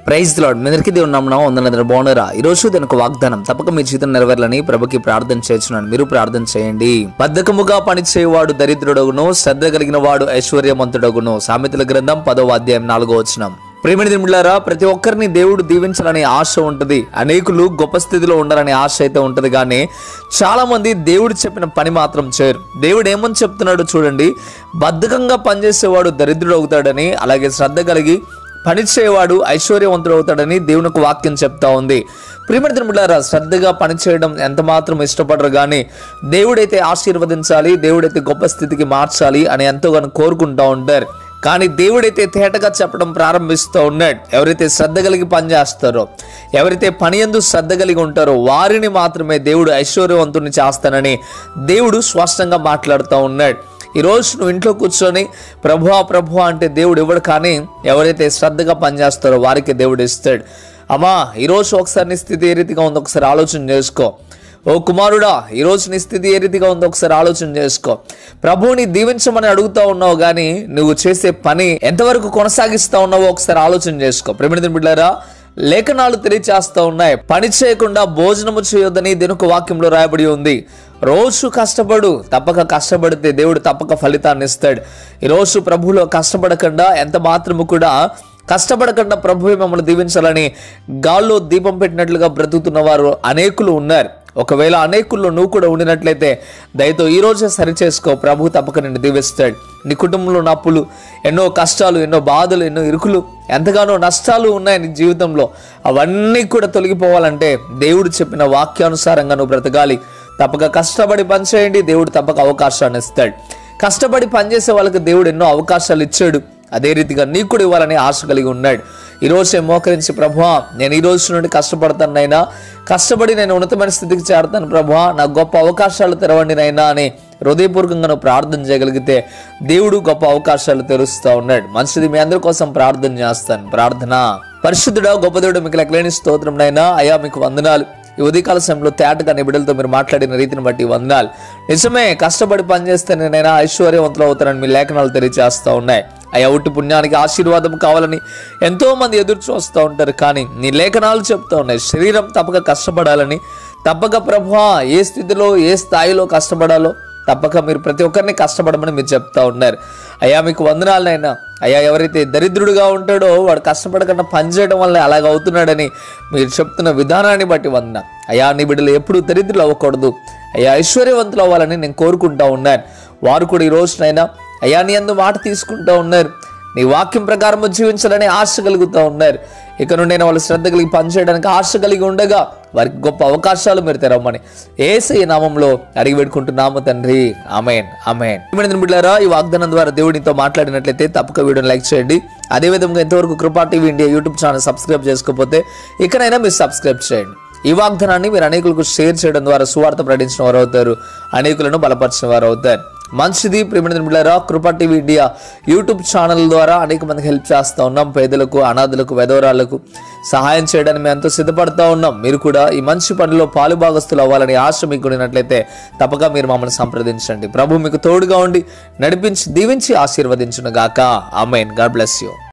praise lord మీ అందరికీ దేవుని నమ్మడం వందల బాగున్నారా ఈ రోజు దీనికి వాగ్దానం తప్పక మీ జీవితం నెరవేరాలని ప్రభుకి ప్రార్థన చేస్తున్నాను మీరు ప్రార్థన చేయండి బద్ధకముగా పని చేయవాడు దరిద్రుడగును శ్రద్ధ కలిగిన వాడు ఐశ్వర్యవంతుడగును సామెతల గ్రంథం పదవ అధ్యాయం నాలుగో వచనం ప్రేమిణి దిములారా ప్రతి ఒక్కరిని దేవుడు దీవించాలనే ఆశ ఉంటుంది అనేకులు గొప్ప స్థితిలో ఉండాలనే ఆశ అయితే ఉంటుంది కానీ చాలా మంది దేవుడు చెప్పిన పని మాత్రం చేయరు దేవుడు ఏమని చెప్తున్నాడు చూడండి బద్ధకంగా పనిచేసేవాడు దరిద్రుడు అవుతాడని అలాగే శ్రద్ధ కలిగి పని చేయవాడు ఐశ్వర్యవంతుడు అవుతాడని దేవునికి వాక్యం చెప్తా ఉంది ప్రియమిత్రులారా శ్రద్ధగా పని చేయడం ఎంత మాత్రం ఇష్టపడరు కానీ దేవుడైతే ఆశీర్వదించాలి దేవుడైతే గొప్ప స్థితికి మార్చాలి అని ఎంతోగానో కోరుకుంటా ఉంటారు కానీ దేవుడైతే తేటగా చెప్పడం ప్రారంభిస్తూ ఉన్నాడు ఎవరైతే శ్రద్ధ కలిగి పనిచేస్తారో ఎవరైతే పని ఎందు శ్రద్ధ కలిగి ఉంటారో వారిని మాత్రమే దేవుడు ఐశ్వర్యవంతుని చేస్తానని దేవుడు స్పష్టంగా మాట్లాడుతూ ఉన్నాడు ఈరోజు నువ్వు ఇంట్లో కూర్చొని ప్రభువా ప్రభువా అంటే దేవుడు ఇవ్వడు కానీ ఎవరైతే శ్రద్ధగా పనిచేస్తారో వారికి దేవుడు ఇస్తాడు అమ్మా ఈరోజు ఒకసారి నీ స్థితి ఏ రీతిగా ఉందో ఒకసారి ఆలోచన చేసుకో ఓ కుమారుడా ఈరోజు నీ స్థితి ఏ రీతిగా ఉందో ఒకసారి ఆలోచన చేసుకో ప్రభువుని దీవించమని అడుగుతా ఉన్నావు కానీ నువ్వు చేసే పని ఎంతవరకు కొనసాగిస్తా ఉన్నావో ఒకసారి ఆలోచన చేసుకో ప్రేమిణ బిడ్డారా లేఖనాలు తెలియచేస్తా ఉన్నాయి పని చేయకుండా భోజనము చేయొద్దని దీనికి వాక్యంలో రాయబడి ఉంది రోజు కష్టపడు తప్పక కష్టపడితే దేవుడు తప్పక ఫలితాన్ని ఇస్తాడు ఈరోజు ప్రభువులో కష్టపడకుండా ఎంత మాత్రము కూడా కష్టపడకుండా ప్రభువే మమ్మల్ని దీవించాలని గాల్లో దీపం పెట్టినట్లుగా బ్రతుకుతున్న వారు అనేకులు ఉన్నారు ఒకవేళ అనేకుల్లో నువ్వు కూడా ఉండినట్లయితే దయతో ఈ రోజే సరి చేసుకో ప్రభు తప్పక నిన్ను దీవిస్తాడు నీ కుటుంబంలో ఉన్న అప్పులు ఎన్నో కష్టాలు ఎన్నో బాధలు ఎన్నో ఇరుకులు ఎంతగానో నష్టాలు ఉన్నాయి నీ జీవితంలో అవన్నీ కూడా తొలగిపోవాలంటే దేవుడు చెప్పిన వాక్యానుసారంగా నువ్వు బ్రతకాలి తప్పక కష్టపడి పనిచేయండి దేవుడు తప్పక అవకాశాన్ని ఇస్తాడు కష్టపడి పనిచేసే వాళ్ళకి దేవుడు ఎన్నో అవకాశాలు ఇచ్చాడు అదే రీతిగా నీకు కూడా ఇవ్వాలని ఆశ కలిగి ఉన్నాడు ఈ రోజే మోకరించి ప్రభువా నేను ఈ రోజు నుండి కష్టపడతాను నైనా కష్టపడి నేను ఉన్నతమైన స్థితికి చేరతాను ప్రభువా నాకు గొప్ప అవకాశాలు తెరవండి నైనా అని హృదయపూర్వకంగా నువ్వు ప్రార్థన చేయగలిగితే దేవుడు గొప్ప అవకాశాలు తెరుస్తూ ఉన్నాడు మంచిది మీ అందరి కోసం ప్రార్థన చేస్తాను ప్రార్థన పరిశుద్ధుడా గొప్ప దేవుడు మీకు లెక్కలేని స్తోత్రం నైనా అయ్యా మీకు వందనాలు ఈ ఉదయకాల సమయంలో తేటగా నీ బిడ్డలతో మీరు మాట్లాడిన రీతిని బట్టి వందనాలు నిజమే కష్టపడి పనిచేస్తే నేనైనా ఐశ్వర్యవంతులు అవుతానని మీ లేఖనాలు తెలియజేస్తూ ఉన్నాయి అయ్యా ఉట్టి పుణ్యానికి ఆశీర్వాదం కావాలని ఎంతో మంది ఎదురు చూస్తూ ఉంటారు కానీ నీ లేఖనాలు చెప్తూ ఉన్నాయి శరీరం తప్పక కష్టపడాలని తప్పక ప్రభా ఏ స్థితిలో ఏ స్థాయిలో కష్టపడాలో తప్పక మీరు ప్రతి ఒక్కరిని కష్టపడమని మీరు చెప్తా ఉన్నారు అయ్యా మీకు వందనాలనైనా అయ్యా ఎవరైతే దరిద్రుడిగా ఉంటాడో వాడు కష్టపడకుండా పనిచేయడం వల్ల అలాగ అవుతున్నాడని మీరు చెప్తున్న విధానాన్ని బట్టి వందన అయ్యా నీ బిడ్డలు ఎప్పుడు దరిద్రులు అవ్వకూడదు అయ్యా ఐశ్వర్యవంతులు అవ్వాలని నేను కోరుకుంటా ఉన్నాను వారు కూడా ఈ రోజునైనా అయ్యా నీ అందు మాట తీసుకుంటా ఉన్నారు నీ వాక్యం ప్రకారం జీవించాలని ఆశ కలుగుతూ ఉన్నారు ఇక నుండి వాళ్ళు శ్రద్ధ కలిగి పనిచేయడానికి ఆశ కలిగి ఉండగా వారికి గొప్ప అవకాశాలు మీరు తెరవమని ఏసై నామంలో అడిగి పెట్టుకుంటున్నాము తండ్రి అమేన్ అమేన్ ఇమిడిన బిడ్డారా ఈ వాగ్దానం ద్వారా దేవుడితో మాట్లాడినట్లయితే తప్పక వీడియోని లైక్ చేయండి అదేవిధంగా ఇంతవరకు Krupa TV India YouTube channel subscribe చేసుకోకపోతే ఇకనైనా మీరు సబ్స్క్రైబ్ చేయండి ఈ వాగ్దానాన్ని మీరు అనేకులకు షేర్ చేయడం ద్వారా సువార్త ప్రకటించిన వారు అవుతారు అనేకులను బలపరిచిన వారు అవుతారు మంచిది ప్రేమిణ బిడ్డారా కృపా టీవీ ఇండియా యూట్యూబ్ ఛానల్ ద్వారా అనేక మందికి హెల్ప్ చేస్తూ ఉన్నాం పేదలకు అనాథులకు వెధవరాలకు సహాయం చేయడానికి మేము ఎంతో సిద్ధపడతా ఉన్నాం మీరు కూడా ఈ మంచి పనిలో పాలుభాగస్తులు అవ్వాలని ఆశ మీకు ఉన్నట్లయితే తప్పక మీరు మమ్మల్ని సంప్రదించండి ప్రభు మీకు తోడుగా ఉండి నడిపించి దీవించి ఆశీర్వదించును గాక ఆమెన్ గాడ్ బ్లెస్ యూ